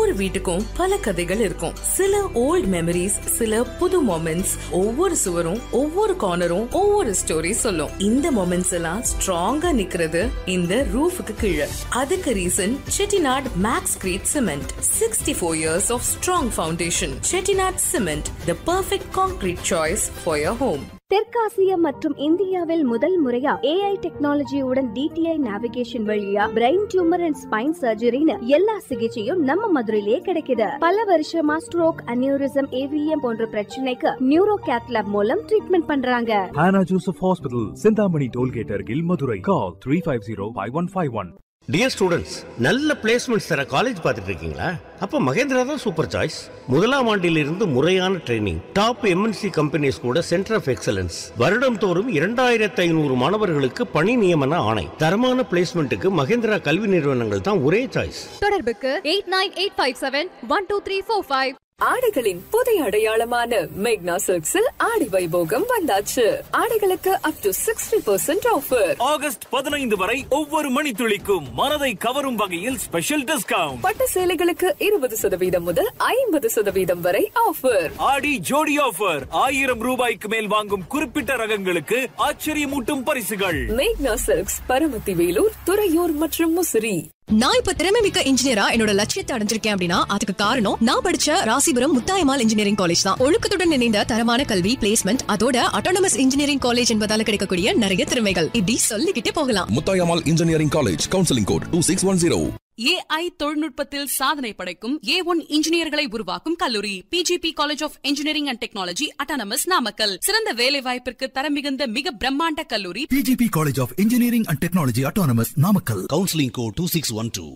ஒவ்வொரு வீட்டுக்கும் பல கதைகள் இருக்கும் சில ஓல்ட் மெமரிஸ் சில புது மொமெண்ட்ஸ் ஒவ்வொரு சுவரும் ஒவ்வொரு கார்னரும் ஒவ்வொரு ஸ்டோரி சொல்லும் இந்த மொமெண்ட்ஸ் எல்லாம் ஸ்ட்ராங்கா நிக்கிறது இந்த ரூஃபுக்கு கீழே அதுக்கு reason Chettinad Maxcrete cement sixty four years of strong foundation Chettinad cement the perfect concrete choice for your home தெற்காசியா மற்றும் இந்தியாவில் முதல் முறையா ஏஐ டெக்னாலஜியுடன் டிடிஐ நேவிகேஷன் வழியா பிரெயின் டியூமர் அண்ட் ஸ்பைன் சர்ஜரின்னு எல்லா சிகிச்சையும் நம்ம மதுரையிலேயே கிடைக்குது பல வருஷமா ஸ்ட்ரோக் அனியூரிசம் ஏவிஎம் போன்ற பிரச்சனைக்கு நியூரோ கேத்லாப் மூலம் ட்ரீட்மெண்ட் பண்றாங்க Hannah Joseph Hospital, Sindhamani Tollgate, Argil, Madurai. Call 350-5151. Dear students நல்ல பிளேஸ்மெண்ட்ஸ் தர காலேஜ் பார்த்துட்டு இருக்கீங்களா அப்போ மகேந்திரா தான் சூப்பர் சாய்ஸ் முதலாம் ஆண்டிலிருந்து முறையான ட்ரைனிங் டாப் எம்என்சி கம்பெனிஸ் கூட சென்டர் ஆஃப் எக்ஸலன்ஸ் வருடம் தோறும் இரண்டாயிரத்து ஐநூறு மாணவர்களுக்கு பணி நியமன ஆணை தரமான பிளேஸ்மெண்ட்டுக்கு மகேந்திரா கல்வி நிறுவனங்கள் தான் ஒரே சாய்ஸ் தொடர்புக்கு eight nine eight five seven one two three four five ஆடைகளின் புதிய அடையாளமான மேக்னா சில்க்ஸில் ஆடி வைபோகம் வந்தாச்சு ஆடைகளுக்கு up to sixty percent offer August பதினைந்து வரை ஒவ்வொரு மணித்துளிக்கும் மனதை கவரும் வகையில் ஸ்பெஷல் டிஸ்கவுண்ட் பட்டு சேலைகளுக்கு இருபது சதவீதம் முதல் ஐம்பது சதவீதம் வரை ஆஃபர் ஆடி ஜோடி ஆஃபர் ஆயிரம் ரூபாய்க்கு மேல் வாங்கும் குறிப்பிட்ட ரகங்களுக்கு ஆச்சரியமூட்டும் பரிசுகள் மேக்னா சில்க்ஸ் பரமத்தி வேலூர் துறையூர் மற்றும் முசிறி நான் இப்ப திறமை மிக்க இன்ஜினியரா என்னோட லட்சியத்தை அடைஞ்சிருக்கேன் அப்படின்னா அதுக்கு காரணம் நான் படிச்ச ராசிபுரம் முத்தாயமால் இன்ஜினியரிங் காலேஜ் தான் ஒழுக்கத்துடன் இணைந்த தரமான கல்வி பிளேஸ்மெண்ட் அதோட அட்டானமஸ் இன்ஜினியரிங் காலேஜ் என்பதால கிடைக்கக்கூடிய நிறைய திறமைகள் இப்படி சொல்லிக்கிட்டே போகலாம் Muthayammal engineering college counselling code two six one zero AI தொழில்நுட்பத்தில் சாதனை படைக்கும் ஏ ஒன் இன்ஜினியர்களை உருவாக்கும் கல்லூரி PGP college of engineering and technology autonomous Namakkal சிறந்த வேலை வாய்ப்பிற்கு தரம் மிகுந்த மிக பிரம்மாண்ட கல்லூரி PGP college of engineering and technology autonomous Namakkal counselling code two six one two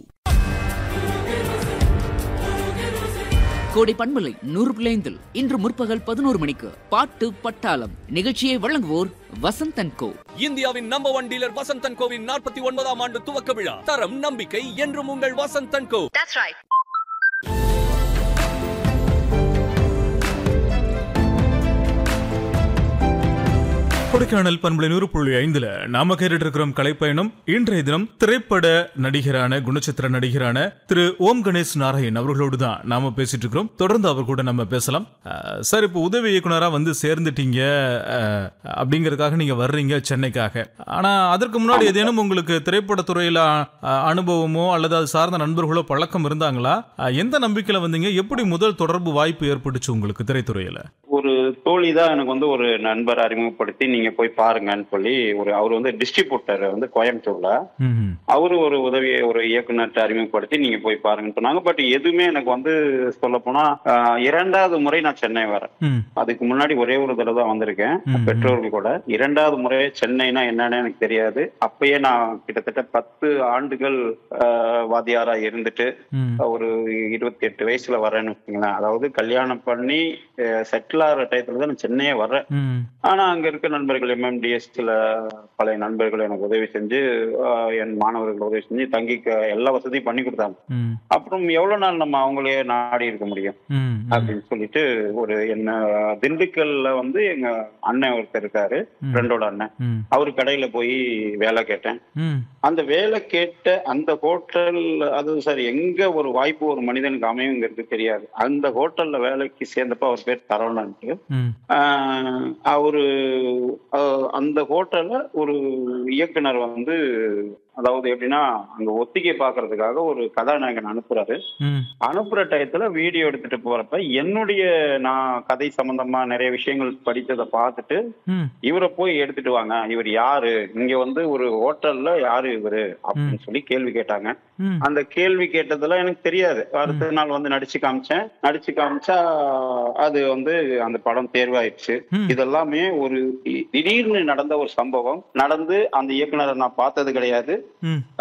கோடை பண்பலை நூறு பிள்ளைந்தில் இன்று முற்பகல் பதினோரு மணிக்கு பாட்டு பட்டாளம் நிகழ்ச்சியை வழங்குவோர் வசந்தன் கோ இந்தியாவின் நம்பர் ஒன் டீலர் வசந்தன் கோவின் நாற்பத்தி ஒன்பதாம் ஆண்டு துவக்க விழா தரம் நம்பிக்கை என்றும் உங்கள் வசந்தன் கோ கொடைக்கானல் பண்பலை நூறு புள்ளி ஐந்துல நாம கேட்டுட்டு இருக்கிறோம் கலைப்பயணம் இன்றைய தினம் திரைப்பட நடிகரான குணச்சித்திர நடிகரான திரு ஓம் கணேஷ் நாராயண் அவர்களோடு தான் நாம பேசிட்டு இருக்கிறோம் தொடர்ந்து அவர் கூட நம்ம பேசலாம் அஹ், சார் இப்போ உதவி இயக்குனரா வந்து சேர்ந்துட்டீங்க அஹ், அப்படிங்கறதுக்காக நீங்க வர்றீங்க சென்னைக்காக ஆனா அதற்கு முன்னாடி ஏதேனும் உங்களுக்கு திரைப்படத்துறையில அஹ், அனுபவமோ அல்லது அது சார்ந்த நண்பர்களோ பழக்கம் இருந்தாங்களா அஹ், எந்த நம்பிக்கையில வந்தீங்க எப்படி முதல் தொடர்பு வாய்ப்பு ஏற்பட்டுச்சு உங்களுக்கு திரைத்துறையில ஒரு தோழி தான் எனக்கு வந்து ஒரு நண்பர் அறிமுகப்படுத்தி நீங்க போய் பாருங்கன்னு சொல்லி ஒரு அவர் வந்து டிஸ்ட்ரிபியூட்டர் வந்து கோயம்புத்தூர்ல ம்ஹும். அவரு ஒரு உதவியை ஒரு இயக்குனர்கிட்ட அறிமுகப்படுத்தி நீங்க போய் பாருங்கன்னு சொன்னாங்க பட் எதுவுமே எனக்கு வந்து சொல்ல போனா ஆஹ், இரண்டாவது முறை நான் சென்னை வரேன் ம். அதுக்கு முன்னாடி ஒரே ஒரு தடவை தான் வந்திருக்கேன் ம். பெற்றோர்கள் கூட இரண்டாவது முறை சென்னைனா என்னன்னு எனக்கு தெரியாது அப்பயே நான் கிட்டத்தட்ட பத்து ஆண்டுகள் ஆஹ், வாத்தியாரா இருந்துட்டு ம். ஒரு இருபத்தி எட்டு வயசுல வரேன்னு வச்சுங்களேன் அதாவது கல்யாணம் பண்ணி செட்டில் ஆகிற டயத்துல தான் நான் சென்னையே வர்றேன் ம். ஆனா அங்க இருக்க நண்பர்கள் எம்எம்டிஎஸ்ல பழைய நண்பர்கள் எனக்கு உதவி செஞ்சு ஆஹ், என் மாணவர்கள் உதவி செஞ்சு தங்கிக்க எல்லா வசதியும் பண்ணி கொடுத்தாங்க ம். அப்புறம் எவ்வளவு நாள் நம்ம அவங்களே நாடி இருக்க முடியும் ம். அப்படின்னு சொல்லிட்டு ஒரு என்ன திண்டுக்கல்ல வந்து எங்க அண்ணன் ஒருத்தர் இருக்காரு ம். ஃப்ரெண்டோட அண்ணன் ம். அவரு கடையில போய் வேலை கேட்டேன் ம். அந்த வேலை கேட்ட அந்த ஹோட்டல் அது சார் எங்க ஒரு வாய்ப்பு ஒரு மனிதனுக்கு அமையுங்கிறது தெரியாது அந்த ஹோட்டல்ல வேலைக்கு சேர்ந்தப்ப அவர் பேர் சரவணன்ட்டு ம். ஆஹ் அவரு ஆஹ் அந்த ஹோட்டல்ல ஒரு இயக்குனர் வந்து அதாவது எப்படின்னா அங்க ஒத்திகை பாக்குறதுக்காக ஒரு கதாநாயகன் அனுப்புறாரு ம். அனுப்புற டயத்துல வீடியோ எடுத்துட்டு போறப்ப என்னுடைய நான் கதை சம்பந்தமா நிறைய விஷயங்கள் படிச்சதை பார்த்துட்டு ம். இவரை போய் எடுத்துட்டு வாங்க இவர் யாரு இங்க வந்து ஒரு ஹோட்டல்ல யாரு இவரு அப்படின்னு சொல்லி கேள்வி கேட்டாங்க ம். அந்த கேள்வி கேட்டதுல எனக்கு தெரியாது அடுத்த நாள் வந்து நடிச்சு காமிச்சேன் நடிச்சு காமிச்சா அது வந்து அந்த படம் தேர்வாயிடுச்சு ம். இதெல்லாமே ஒரு தி- திடீர்னு நடந்த ஒரு சம்பவம் நடந்து அந்த இயக்குனரை நான் பார்த்தது கிடையாது ம்.